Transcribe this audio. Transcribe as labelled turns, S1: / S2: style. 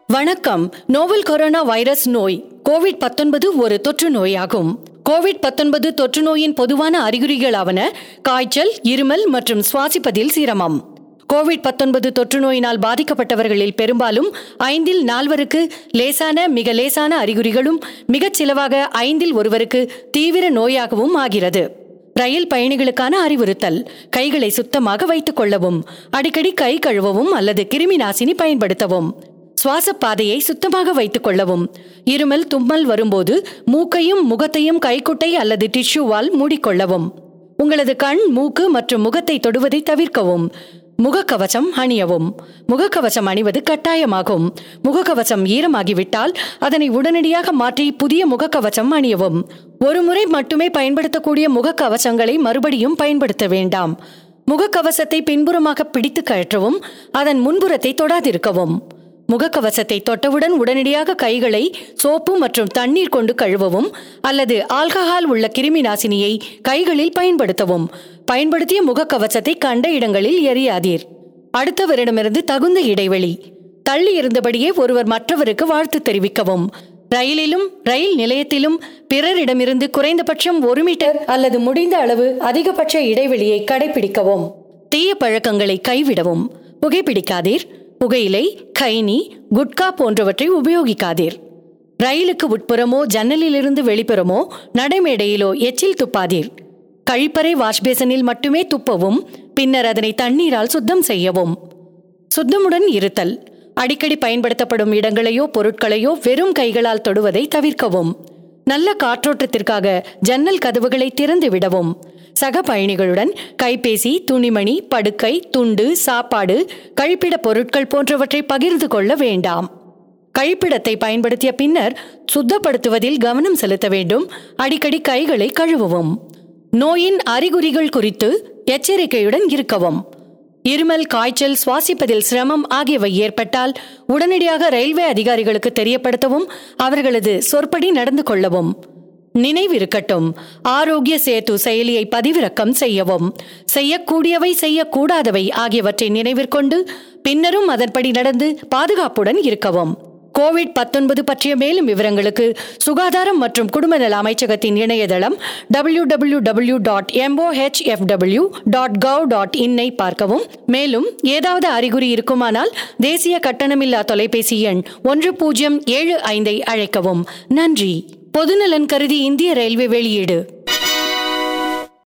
S1: வணக்கம் novel corona virus நோய் Covid 19 ஒரு தொற்று நோயாகும் கோவிட் 19 தொற்று நோயின் பொதுவான அறிகுறிகளாவன காய்ச்சல் இருமல் மற்றும் சுவாசிப்பதில் சிரமம் கோவிட் 19 தொற்று நோயினால் பாதிக்கப்பட்டவர்களில் பெரும்பாலும் ஐந்தில் நால்வருக்கு லேசான மிக லேசான அறிகுறிகளும் மிகச் சிலவாக ஐந்தில் ஒருவருக்கு தீவிர நோயாகவும் ஆகிறது ரயில் பயணிகளுக்கான அறிவுறுத்தல் கைகளை சுத்தமாக வைத்துக் கொள்ளவும் அடிக்கடி கை கழுவவும் அல்லது கிருமி நாசினி பயன்படுத்தவும் சுவாச பாதையை சுத்தமாக வைத்துக் கொள்ளவும் இருமல் தும்மல் வரும்போது மூக்கையும் முகத்தையும் கைக்குட்டை அல்லது டிஷ்யூவால் மூடிக்கொள்ளவும் உங்களது கண் மூக்கு மற்றும் முகத்தை தொடுவதை தவிர்க்கவும் முகக்கவசம் அணியவும் முகக்கவசம் அணிவது கட்டாயமாகும் முகக்கவசம் ஈரமாகிவிட்டால் அதனை உடனடியாக மாற்றி புதிய முகக்கவசம் அணியவும் ஒரு முறை மட்டுமே பயன்படுத்தக்கூடிய முகக்கவசங்களை மறுபடியும் பயன்படுத்த வேண்டாம் முகக்கவசத்தை பின்புறமாக பிடித்து கழற்றவும் அதன் முன்புறத்தை தொடாதிருக்கவும் முகக்கவசத்தை தொட்டவுடன் உடனடியாக கைகளை சோப்பு மற்றும் தண்ணீர் கொண்டு கழுவவும் அல்லது ஆல்கஹால் உள்ள கிருமி நாசினியை கைகளில் பயன்படுத்தவும் பயன்படுத்திய முகக்கவசத்தை கண்ட இடங்களில் எறியாதீர் அடுத்தவரிடமிருந்து தகுந்த இடைவெளி தள்ளி இருந்தபடியே ஒருவர் மற்றவருக்கு வாழ்த்து தெரிவிக்கவும் ரயிலிலும் ரயில் நிலையத்திலும் பிறரிடமிருந்து குறைந்தபட்சம் ஒரு மீட்டர் அல்லது முடிந்த அளவு அதிகபட்ச இடைவெளியை கடைபிடிக்கவும் தீய பழக்கங்களை கைவிடவும் புகைப்பிடிக்காதீர் புகையிலை கைனி குட்கா போன்றவற்றை உபயோகிக்காதீர் ரயிலுக்கு உட்புறமோ ஜன்னலிலிருந்து வெளிப்புறமோ நடைமேடையிலோ எச்சில் துப்பாதீர் கழிப்பறை வாஷ்பேசனில் மட்டுமே துப்பவும் பின்னர் அதனை தண்ணீரால் சுத்தம் செய்யவும் சுத்தமுடன் இருத்தல் அடிக்கடி பயன்படுத்தப்படும் இடங்களையோ பொருட்களையோ வெறும் கைகளால் தொடுவதை தவிர்க்கவும் நல்ல காற்றோட்டத்திற்காக ஜன்னல் கதவுகளை திறந்து விடவும் சக பயணிகளுடன் கைபேசி துணிமணி படுக்கை துண்டு சாப்பாடு கழிப்பிட பொருட்கள் போன்றவற்றை பகிர்ந்து கொள்ள வேண்டாம் கழிப்பிடத்தை பயன்படுத்திய பின்னர் சுத்தப்படுத்துவதில் கவனம் செலுத்த வேண்டும் அடிக்கடி கைகளை கழுவவும் நோயின் அறிகுறிகள் குறித்து எச்சரிக்கையுடன் இருக்கவும் இருமல் காய்ச்சல் சுவாசிப்பதில் சிரமம் ஆகியவை ஏற்பட்டால் உடனடியாக ரயில்வே அதிகாரிகளுக்கு தெரியப்படுத்தவும் அவர்களது சொற்படி நடந்து கொள்ளவும் நினைவிருக்கட்டும் ஆரோக்கிய சேது செயலியை பதிவிறக்கம் செய்யவும் செய்யக்கூடியவை செய்யக்கூடாதவை ஆகியவற்றை நினைவிற்கொண்டு பின்னரும் அதன்படி நடந்து பாதுகாப்புடன் இருக்கவும் கோவிட் 19 பற்றிய மேலும் விவரங்களுக்கு சுகாதாரம் மற்றும் குடும்ப நல அமைச்சகத்தின் இணையதளம் W W W dot M O H F W dot gov dot இன்னை பார்க்கவும் மேலும் ஏதாவது அறிகுறி இருக்குமானால் தேசிய கட்டணமில்லா தொலைபேசி எண் ஒன்று பூஜ்ஜியம் ஏழு ஐந்தை அழைக்கவும் நன்றி பொதுநலன் கருதி இந்திய ரயில்வே வெளியீடு